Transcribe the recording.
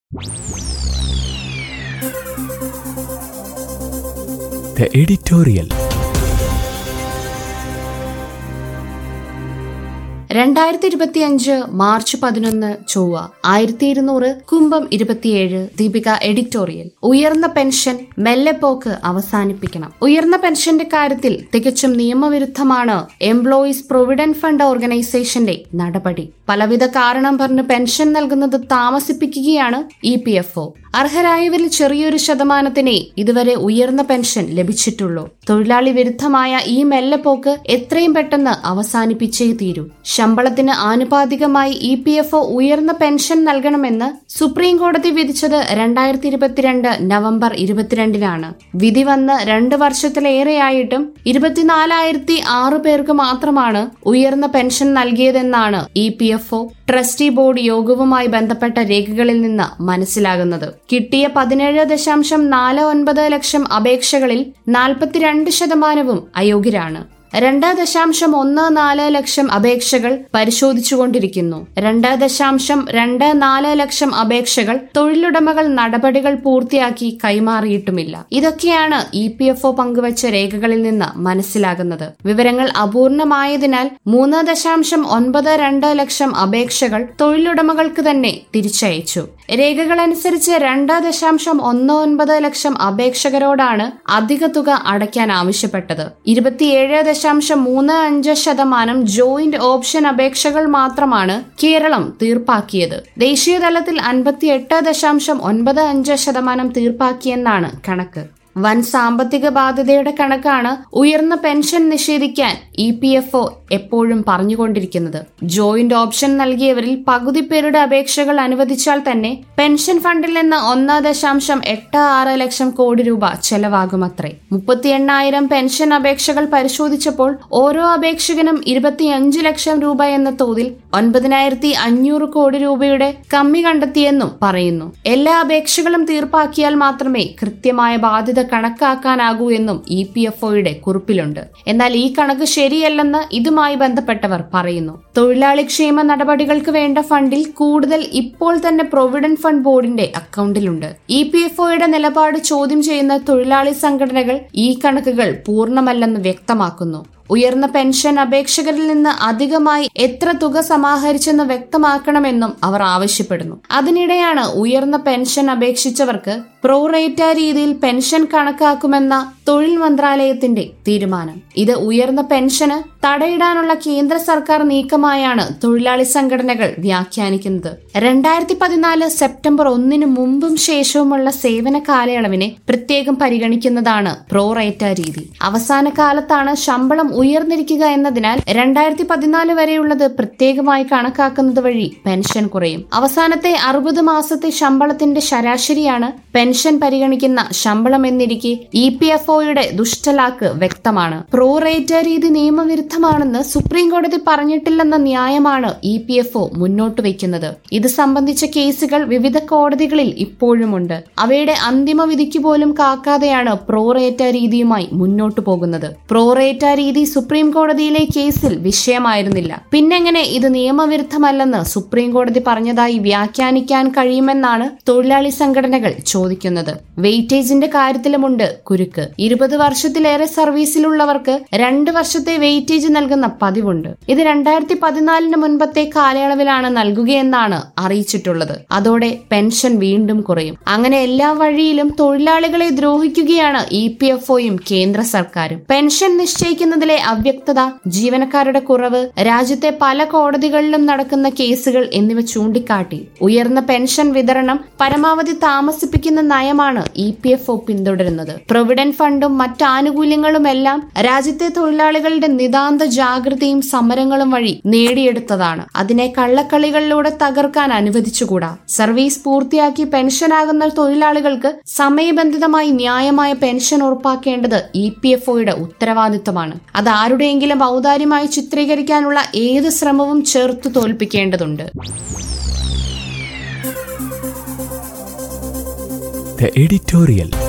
The editorial. രണ്ടായിരത്തി ഇരുപത്തിയഞ്ച് March പതിനൊന്ന് ചൊവ്വ ആയിരത്തി ഇരുന്നൂറ് കുംഭം ഇരുപത്തിയേഴ് ദീപിക എഡിറ്റോറിയൽ ഉയർന്ന പെൻഷൻ മെല്ലെപ്പോക്ക് അവസാനിപ്പിക്കണം ഉയർന്ന പെൻഷന്റെ കാര്യത്തിൽ തികച്ചും നിയമവിരുദ്ധമാണ് എംപ്ലോയീസ് പ്രൊവിഡന്റ് ഫണ്ട് ഓർഗനൈസേഷന്റെ നടപടി പലവിധ കാരണം പറഞ്ഞ് പെൻഷൻ നൽകുന്നത് താമസിപ്പിക്കുകയാണ് ഇ പി എഫ് ഒ അർഹരായവരിൽ ചെറിയൊരു ശതമാനത്തിനെ ഇതുവരെ ഉയർന്ന പെൻഷൻ ലഭിച്ചിട്ടുള്ളൂ തൊഴിലാളി വിരുദ്ധമായ ഈ മെല്ലെപ്പോക്ക് എത്രയും പെട്ടെന്ന് അവസാനിപ്പിച്ചേ തീരൂ ശമ്പളത്തിന് ആനുപാതികമായി ഇ പി എഫ് ഒ ഉയർന്ന പെൻഷൻ നൽകണമെന്ന് സുപ്രീം കോടതി വിധിച്ചത് രണ്ടായിരത്തി ഇരുപത്തിരണ്ട് നവംബർ ഇരുപത്തിരണ്ടിനാണ് വിധി വന്ന് രണ്ട് വർഷത്തിലേറെയായിട്ടും ഇരുപത്തിനാലായിരത്തി ആറ് പേർക്ക് മാത്രമാണ് ഉയർന്ന പെൻഷൻ നൽകിയതെന്നാണ് E P F O trustee board യോഗവുമായി ബന്ധപ്പെട്ട രേഖകളിൽ നിന്ന് മനസ്സിലാകുന്നത് കിട്ടിയ പതിനേഴ് ദശാംശം നാല് ഒൻപത് ലക്ഷം അപേക്ഷകളിൽ നാൽപ്പത്തിരണ്ട് ശതമാനവും അയോഗ്യരാണ് രണ്ട് ദശാംശം ഒന്ന് നാല് ലക്ഷം അപേക്ഷകൾ പരിശോധിച്ചുകൊണ്ടിരിക്കുന്നു രണ്ട് ദശാംശം രണ്ട് നാല് ലക്ഷം അപേക്ഷകൾ തൊഴിലുടമകൾ നടപടികൾ പൂർത്തിയാക്കി കൈമാറിയിട്ടുമില്ല ഇതൊക്കെയാണ് ഇ പി എഫ് ഒ പങ്കുവച്ച രേഖകളിൽ നിന്ന് മനസ്സിലാകുന്നത് വിവരങ്ങൾ അപൂർണമായതിനാൽ മൂന്ന് ദശാംശം ഒൻപത് രണ്ട് ലക്ഷം അപേക്ഷകൾ തൊഴിലുടമകൾക്ക് തന്നെ തിരിച്ചയച്ചു രേഖകളനുസരിച്ച് രണ്ട് ദശാംശം ഒന്ന് ഒൻപത് ലക്ഷം അപേക്ഷകരോടാണ് അധിക തുക അടയ്ക്കാൻ ആവശ്യപ്പെട്ടത് ഇരുപത്തിയേഴ് ദശാംശം മൂന്ന് അഞ്ച് ശതമാനം ജോയിന്റ് ഓപ്ഷൻ അപേക്ഷകൾ മാത്രമാണ് കേരളം തീർപ്പാക്കിയത് ദേശീയതലത്തിൽ അൻപത്തിയെട്ട് ദശാംശം ഒൻപത് അഞ്ച് ശതമാനം തീർപ്പാക്കിയെന്നാണ് കണക്ക് വൻ സാമ്പത്തിക ബാധ്യതയുടെ കണക്കാണ് ഉയർന്ന പെൻഷൻ നിഷേധിക്കാൻ ഇ പി എഫ് ഒ എപ്പോഴും പറഞ്ഞുകൊണ്ടിരിക്കുന്നത് ജോയിന്റ് ഓപ്ഷൻ നൽകിയവരിൽ പകുതി പേരുടെ അപേക്ഷകൾ അനുവദിച്ചാൽ തന്നെ പെൻഷൻ ഫണ്ടിൽ നിന്ന് ഒന്ന് ദശാംശം എട്ട് ആറ് ലക്ഷം കോടി രൂപ ചെലവാകുമത്രേ മുപ്പത്തി എണ്ണായിരം പെൻഷൻ അപേക്ഷകൾ പരിശോധിച്ചപ്പോൾ ഓരോ അപേക്ഷകനും ഇരുപത്തിയഞ്ച് ലക്ഷം രൂപ എന്ന തോതിൽ ഒൻപതിനായിരത്തി അഞ്ഞൂറ് കോടി രൂപയുടെ കമ്മി കണ്ടെത്തിയെന്നും പറയുന്നു എല്ലാ അപേക്ഷകളും തീർപ്പാക്കിയാൽ മാത്രമേ കൃത്യമായ ബാധ്യത കണക്കാക്കാനാകൂ എന്നും ഇ പി എഫ് ഒയുടെ കുറിപ്പിലുണ്ട് എന്നാൽ ഈ കണക്ക് ശരിയല്ലെന്ന് ഇതുമായി ബന്ധപ്പെട്ടവർ പറയുന്നു തൊഴിലാളി ക്ഷേമ നടപടികൾക്ക് വേണ്ട ഫണ്ടിൽ കൂടുതൽ ഇപ്പോൾ തന്നെ പ്രൊവിഡന്റ് ഫണ്ട് ബോർഡിന്റെ അക്കൗണ്ടിലുണ്ട് ഇ പി എഫ് ഒയുടെ നിലപാട് ചോദ്യം ചെയ്യുന്ന തൊഴിലാളി സംഘടനകൾ ഈ കണക്കുകൾ പൂർണ്ണമല്ലെന്ന് വ്യക്തമാക്കുന്നു ഉയർന്ന പെൻഷൻ അപേക്ഷകരിൽ നിന്ന് അധികമായി എത്ര തുക സമാഹരിച്ചെന്ന് വ്യക്തമാക്കണമെന്നും അവർ ആവശ്യപ്പെടുന്നു അതിനിടെയാണ് ഉയർന്ന പെൻഷൻ അപേക്ഷിച്ചവർക്ക് പ്രോറേറ്റ രീതിയിൽ പെൻഷൻ കണക്കാക്കുമെന്ന തൊഴിൽ മന്ത്രാലയത്തിന്റെ തീരുമാനം ഇത് ഉയർന്ന പെൻഷന് തടയിടാനുള്ള കേന്ദ്ര സർക്കാർ നീക്കമായാണ് തൊഴിലാളി സംഘടനകൾ വ്യാഖ്യാനിക്കുന്നത് രണ്ടായിരത്തി പതിനാല് സെപ്റ്റംബർ ഒന്നിന് മുമ്പും ശേഷവുമുള്ള സേവന കാലയളവിനെ പ്രത്യേകം പരിഗണിക്കുന്നതാണ് പ്രോറേറ്റ രീതി അവസാന കാലത്താണ് ശമ്പളം ഉയർന്നിരിക്കുക എന്നതിനാൽ രണ്ടായിരത്തി പതിനാല് വരെയുള്ളത് പ്രത്യേകമായി കണക്കാക്കുന്നത് വഴി പെൻഷൻ കുറയും അവസാനത്തെ അറുപത് മാസത്തെ ശമ്പളത്തിന്റെ ശരാശരിയാണ് പെൻഷൻ പരിഗണിക്കുന്ന ശമ്പളം എന്നിരിക്കെ ഇ പി എഫ് ഒയുടെ ദുഷ്ടലാക്ക് വ്യക്തമാണ് പ്രോ റേറ്റ രീതി നിയമവിരുദ്ധമാണെന്ന് സുപ്രീം കോടതി പറഞ്ഞിട്ടില്ലെന്ന ന്യായമാണ് ഇ പി എഫ് ഒ മുന്നോട്ട് വയ്ക്കുന്നത് ഇത് സംബന്ധിച്ച കേസുകൾ വിവിധ കോടതികളിൽ ഇപ്പോഴുമുണ്ട് അവയുടെ അന്തിമ വിധിക്ക് പോലും കാക്കാതെയാണ് പ്രോ റേറ്റ രീതിയുമായി മുന്നോട്ടു പോകുന്നത് പ്രോ റേറ്റ രീതി സുപ്രീം കോടതിയിലെ കേസിൽ വിഷയമായിരുന്നില്ല പിന്നെങ്ങനെ ഇത് നിയമവിരുദ്ധമല്ലെന്ന് സുപ്രീം കോടതി പറഞ്ഞതായി വ്യാഖ്യാനിക്കാൻ കഴിയുമെന്നാണ് തൊഴിലാളി സംഘടനകൾ ചോദിക്കുന്നത് വെയിറ്റേജിന്റെ കാര്യത്തിലുമുണ്ട് കുരുക്ക് ഇരുപത് വർഷത്തിലേറെ സർവീസിലുള്ളവർക്ക് രണ്ട് വർഷത്തെ വെയിറ്റേജ് നൽകുന്ന പതിവുണ്ട് ഇത് രണ്ടായിരത്തി പതിനാലിന് മുൻപത്തെ കാലയളവിലാണ് നൽകുകയെന്നാണ് അറിയിച്ചിട്ടുള്ളത് അതോടെ പെൻഷൻ വീണ്ടും കുറയും അങ്ങനെ എല്ലാ വഴിയിലും തൊഴിലാളികളെ ദ്രോഹിക്കുകയാണ് ഇ പി എഫ് ഒയും കേന്ദ്ര സർക്കാരും പെൻഷൻ നിശ്ചയിക്കുന്നതിലെ അവ്യക്തത ജീവനക്കാരുടെ കുറവ് രാജ്യത്തെ പല കോടതികളിലും നടക്കുന്ന കേസുകൾ എന്നിവ ചൂണ്ടിക്കാട്ടി ഉയർന്ന പെൻഷൻ വിതരണം പരമാവധി താമസിപ്പിക്കുന്ന നയമാണ് ഇ പി എഫ് ഒ പിന്തുടരുന്നത് പ്രൊവിഡന്റ് ഫണ്ടും മറ്റ് ആനുകൂല്യങ്ങളുമെല്ലാം രാജ്യത്തെ തൊഴിലാളികളുടെ നിതാന്ത ജാഗ്രതയും സമരങ്ങളും വഴി നേടിയെടുത്തതാണ് അതിനെ കള്ളക്കളികളിലൂടെ തകർക്കാൻ അനുവദിച്ചുകൂടാ സർവീസ് പൂർത്തിയാക്കി പെൻഷനാകുന്ന തൊഴിലാളികൾക്ക് സമയബന്ധിതമായി ന്യായമായ പെൻഷൻ ഉറപ്പാക്കേണ്ടത് ഇ പി എഫ് ഒയുടെ ഉത്തരവാദിത്തമാണ് അത് ആരുടെയെങ്കിലും ഔദാര്യമായി ചിത്രീകരിക്കാനുള്ള ഏത് ശ്രമവും ചേർത്ത് തോൽപ്പിക്കേണ്ടതുണ്ട് The editorial.